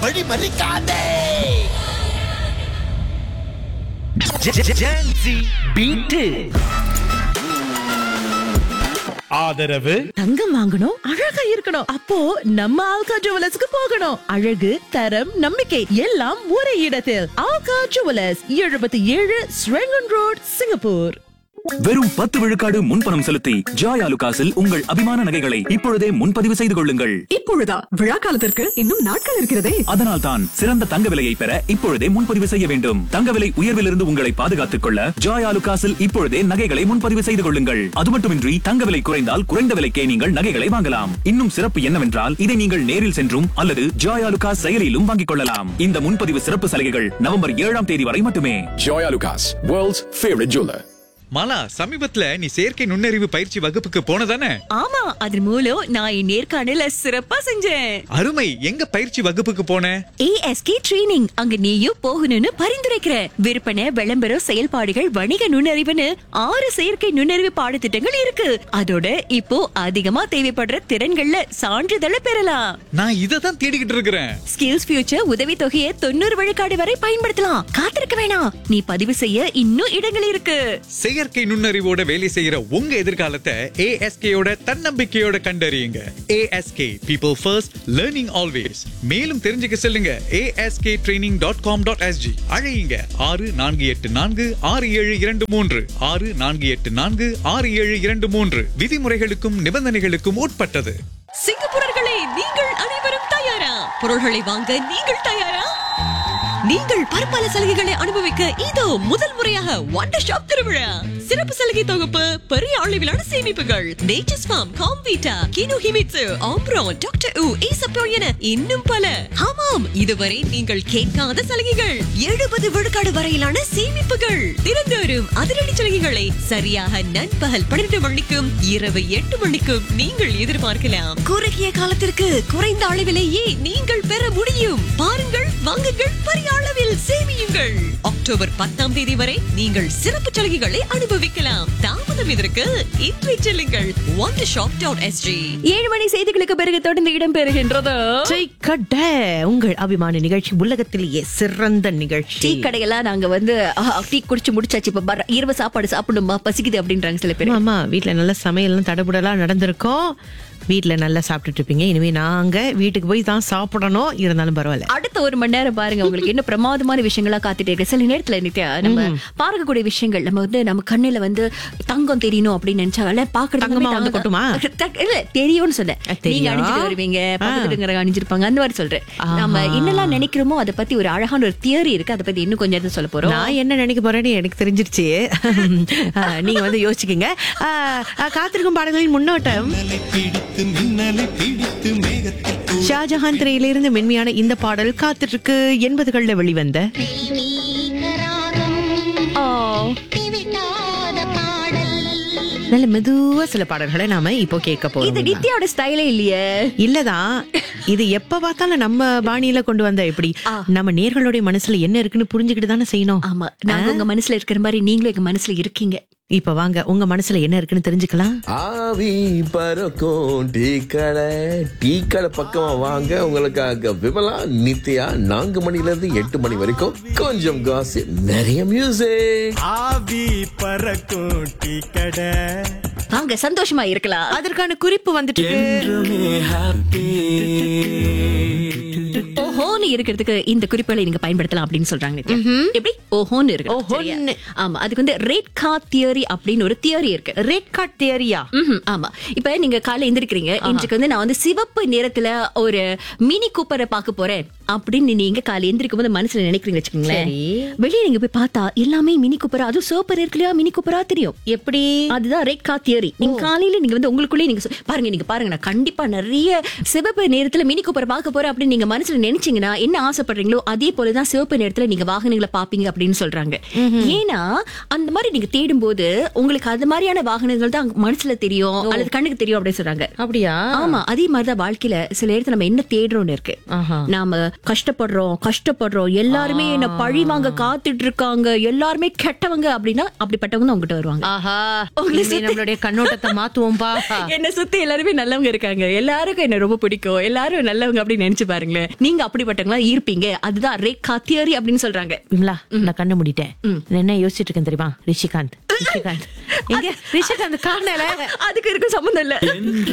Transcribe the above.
வழி மறிக்காதே பீட்டு ஆதரவு தங்கம் வாங்கணும் அழகா இருக்கணும் அப்போ நம்ம ஆல்கா ஜுவலர்ஸ்க்கு போகணும் அழகு தரம் நம்பிக்கை எல்லாம் ஒரே இடத்தில் ஆல்கா ஜுவலர்ஸ் எழுபத்தி ஏழு ஸ்ரெங்கன் ரோட் சிங்கப்பூர் வெறும் பத்து விழுக்காடு முன்பணம் செலுத்தி ஜாய் ஆலுகாஸில் உங்கள் அபிமான நகைகளை இப்பொழுதே முன்பதிவு செய்து கொள்ளுங்கள் இப்பொழுதா விழா காலத்திற்கு இன்னும் நாட்கள் இருக்கிறதே அதனால் தான் சிறந்த தங்க விலையை பெற இப்பொழுதே முன்பதிவு செய்ய வேண்டும் தங்க விலை உயர்விலிருந்து உங்களை பாதுகாத்துக் கொள்ள ஜாய் ஆலுகாஸில் இப்பொழுதே நகைகளை முன்பதிவு செய்து கொள்ளுங்கள் அது மட்டுமின்றி தங்க விலை குறைந்தால் குறைந்த விலைக்கே நீங்கள் நகைகளை வாங்கலாம் இன்னும் சிறப்பு என்னவென்றால் இதை நீங்கள் நேரில் சென்றும் அல்லது ஜாய் ஆலுகாஸ் செயலியிலும் வாங்கிக் கொள்ளலாம் இந்த முன்பதிவு சிறப்பு சலுகைகள் நவம்பர் ஏழாம் தேதி வரை மட்டுமே Joya Lucas, world's favorite jeweler. Mala சமீபத்துல நீ செயற்கை நுண்ணறிவு பயிற்சி வகுப்புக்கு போனதானே ஆமா அது மூலம் நான் என் நேர்காணல சிறப்பா செஞ்சேன் அருமை எங்க பயிற்சி வகுப்புக்கு போன ஏஎஸ்கே ட்ரெய்னிங் அங்க நீயும் போகணும்னு பரிந்துரைக்கிற விற்பனை விளம்பரம் செயல்பாடுகள் வணிக நுண்ணறிவுன்னு ஆறு செயற்கை நுண்ணறிவு பாடத்திட்டங்கள் இருக்கு அதோட இப்போ அதிகமா தேவைப்படுற திறன்கள்ல சான்றிதழை பெறலாம் நான் இதை தான் தேடிக்கிட்டு இருக்கிறேன் ஸ்கில்ஸ் ஃபியூச்சர் உதவி தொகையை தொண்ணூறு விழுக்காடு வரை பயன்படுத்தலாம் காத்திருக்க வேணாம் நீ பதிவு செய்ய இன்னும் இடங்கள் இருக்கு செயற்கை நுண்ணறிவோட வேலை செய்யற உங்க எதிர்காலத்தை ஏஎஸ்கேயோட தன்னம்பிக்கையோட கண்டறியுங்க ASK people first learning always மேலும் தெரிஞ்சுக்க செல்லுங்க ASK training dot com dot SG அழையுங்க ஆறு நான்கு எட்டு நான்கு ஆறு ஏழு இரண்டு மூன்று ஆறு நான்கு எட்டு நான்கு ஆறு ஏழு இரண்டு மூன்று விதிமுறைகளுக்கும் நிபந்தனைகளுக்கும் உட்பட்டது சிங்கப்பூரர்களே நீங்கள் அனைவரும் தயாரா பொருள்களை வாங்க நீங்கள் தயாரா நீங்கள் பற்பல சலுகைகளை அனுபவிக்க இதோ முதல் முறையாக வண்டர் ஷாப் திருவிழா சிறப்பு சலுகை தொகுப்பு பெரிய அளவிலான சேமிப்புகள் nature's farm Comvita Kino Himitsu Ambrone doctor உ ஈசப்போ என இன்னும் பல ஆமாம் இதுவரை நீங்கள் கேட்காத சலுகைகள் எழுபது விழுக்காடு வரையிலான சேமிப்புகள் தினந்தோறும் அதிரடி சலுகைகளை சரியாக நண்பகல் பன்னிரண்டு மணிக்கும் இரவு எட்டு மணிக்கும் நீங்கள் எதிர்பார்க்கலாம் குறுகிய காலத்திற்கு குறைந்த அளவிலேயே நீங்கள் பெற முடியும் பாருங்கள் வாங்குங்கள் பெரிய அளவில் சேமியுங்கள் அக்டோபர் பத்தாம் தேதி வரை நீங்கள் சிறப்பு சலுகைகளை அனுபவிக்கலாம் தாமதம் இதற்கு இன்றை செல்லுங்கள் ஒன் ஷாப் டாட் எஸ்ஜி ஏழு மணி செய்திகளுக்கு பிறகு தொடர்ந்து இடம்பெறுகின்றது கட்ட உங்கள் அபிமான நிகழ்ச்சி உலகத்திலேயே சிறந்த நிகழ்ச்சி டீ கடையெல்லாம் நாங்க வந்து ஆ, டீ குடிச்சு முடிச்சாச்சு இப்ப பர- இரவு சாப்பாடு சாப்பிடுமா பசிக்குது அப்படின்றாங்க சில பேர் ஆமா வீட்ல நல்ல சமையல்லாம் தடபுடலா நடந்திருக்கோம் வீட்ல நல்லா சாப்பிட்டுட்டு இருப்பீங்க இனிமே நாங்க வீட்டுக்கு போய் தான் சாப்பிடணும் இருந்தாலும் பரவாயில்ல அடுத்த ஒரு மணி நேரம் பாருங்க உங்களுக்கு என்ன பிரமாதமான விஷயங்களா காத்துட்டே இருக்கு சில நேரத்துல நித்யா நம்ம பார்க்கக்கூடிய விஷயங்கள் நம்ம வந்து நம்ம கண்ணுல வந்து தங்கம் தெரியணும் அப்படின்னு நினைச்சால பாக்குறது தங்கமா வந்து கொட்டுமா? இல்ல தெரியும்னு சொன்னேன் அஹ், தெரியும். நீங்க அணிஞ்சிட்டு வருவீங்க பக்கத்துல அணிஞ்சிருப்பாங்க அந்த மாதிரி சொல்றேன் நம்ம என்னெல்லாம் நினைக்கிறோமோ அதை பத்தி ஒரு அழகான ஒரு தியரி இருக்கு அதை பத்தி இன்னும் கொஞ்சம் நேரத்துல சொல்ல போறோம் நான் என்ன நினைக்க போறேன்னு எனக்கு தெரிஞ்சிருச்சு ஆஹ், நீங்க வந்து யோசிச்சுக்கங்க ஆஹ், ஆஹ், காத்திருக்கும் பாடல்களின் முன்னோட்டம் ஷாஜஹான் திரையிலிருந்து மென்மையான இந்த பாடல் காத்துட்டு இருக்கு எண்பதுகள்ல வெளிவந்த நல்ல மெதுவா சில பாடல்களை நாம இப்போ கேட்க இது போறோம் நித்யாவோட ஸ்டைலே இல்லையே இல்லதான் இது எப்ப பார்த்தாலும் நம்ம பாணியில கொண்டு வந்தா எப்படி நம்ம நேர்களுடைய மனசுல என்ன இருக்குன்னு புரிஞ்சுக்கிட்டு தானே செய்யணும் ஆமா நாங்க உங்க மனசுல இருக்கிற மாதிரி நீங்களும் எங்க மனசுல இருக்கீங்க இப்ப வாங்க உங்க மனசுல என்ன இருக்குன்னு தெரிஞ்சுக்கலாம் ஆவி பறக்கும் டீ கடை டீ கடை பக்கமா வாங்க உங்களுக்காக விமலா நித்யா நான்கு மணில இருந்து எட்டு மணி வரைக்கும் கொஞ்சம் காசு நிறைய மியூசிக் ஆவி பறக்கும் டீ கடை வாங்க சந்தோஷமா இருக்கலாம் அதற்கான குறிப்பு வந்துட்டு ஓஹோன்னு இருக்கிறதுக்கு இந்த குறிப்புகளை நீங்க பயன்படுத்தலாம் அப்படின்னு சொல்றாங்க நித்யா. எப்படி ஓஹோன்னு இருக்கு ஓஹோன்னு. ஆமா அதுக்கு வந்து ரேட் கா தியரி அப்படின்னு ஒரு தியரி இருக்கு ரெட் கார்ட் தியரியா ம்ஹும், ஆமா இப்ப நீங்க காலைல எந்திரிக்கிறீங்க இன்றைக்கு வந்து நான் வந்து சிவப்பு நிறத்துல ஒரு மினி கூப்பரை பார்க்க போறேன் அப்படின்னு நீங்க காலை எந்திரிக்கும் போது மனசுல நினைக்கிறீங்க வச்சுக்கோங்களேன் சரி. வெளியே நீங்க போய் பார்த்தா எல்லாமே மினி கூப்பரா அதுவும் சோப்பர் இருக்குல்லையா மினி கூப்பரா தெரியும் எப்படி அதுதான் ரெட் கா தியரி நீங்க காலையில நீங்க வந்து உங்களுக்குள்ளே நீங்க சொ- பாருங்க நீங்க பாருங்க நான் கண்டிப்பா நிறைய சிவப்பு நேரத்துல மினி கூப்பர் பார்க்க போறேன் அப்படின்னு நீங்க மனசுல நினைச்சீங்கன்னா என்ன ஆசைப்படுறீங்களோ அதே போலதான் சிவப்பு நேரத்துல நீங்க வாகனங்களை பாப்பீங்க அப்படின்னு சொல்றாங்க ஏன்னா அந்த மாதிரி நீங்க தேடும் போது உங்களுக்கு அது மாதிரியான வாகனங்கள் தான் மனசுல தெரியும் அல்லது கண்ணுக்கு தெரியும் அப்படின்னு சொல்றாங்க அப்படியா ஆமா அதே மாதிரிதான் வாழ்க்கையில சில இடத்துல நம்ம என்ன தேடுறோம்னு இருக்கு ஆஹா. நாம கஷ்டப்படுறோம் கஷ்டப்படுறோம் எல்லாருமே என்ன பழி வாங்க காத்துட்டு இருக்காங்க எல்லாருமே கெட்டவங்க அப்படின்னா அப்படிப்பட்டவங்க தான் உங்ககிட்ட வருவாங்க ஆஹா உங்களை இனிமே சுத்தி- நம்மளுடைய கண்ணோட்டத்தை மாத்துவோம்பா என்ன சுத்தி எல்லாருமே நல்லவங்க இருக்காங்க எல்லாருக்கும் என்ன ரொம்ப பிடிக்கும் எல்லாரும் நல்லவங்க அப்படின்னு நினைச்சு பாருங்களேன் நீங்க அப்படிப்பட்ட இருக்கிறவங்களா இருப்பீங்க அதுதான் ரேகா தியரி அப்படின்னு சொல்றாங்க விமலா நான் கண்ணு மூடிட்டேன் நான் என்ன யோசிச்சுட்டு இருக்கேன் தெரியுமா ரிஷிகாந்த் ரிஷிகாந்த் எங்க ரிஷிகாந்த் காணல அதுக்கு இருக்கும் சம்மந்தம் இல்ல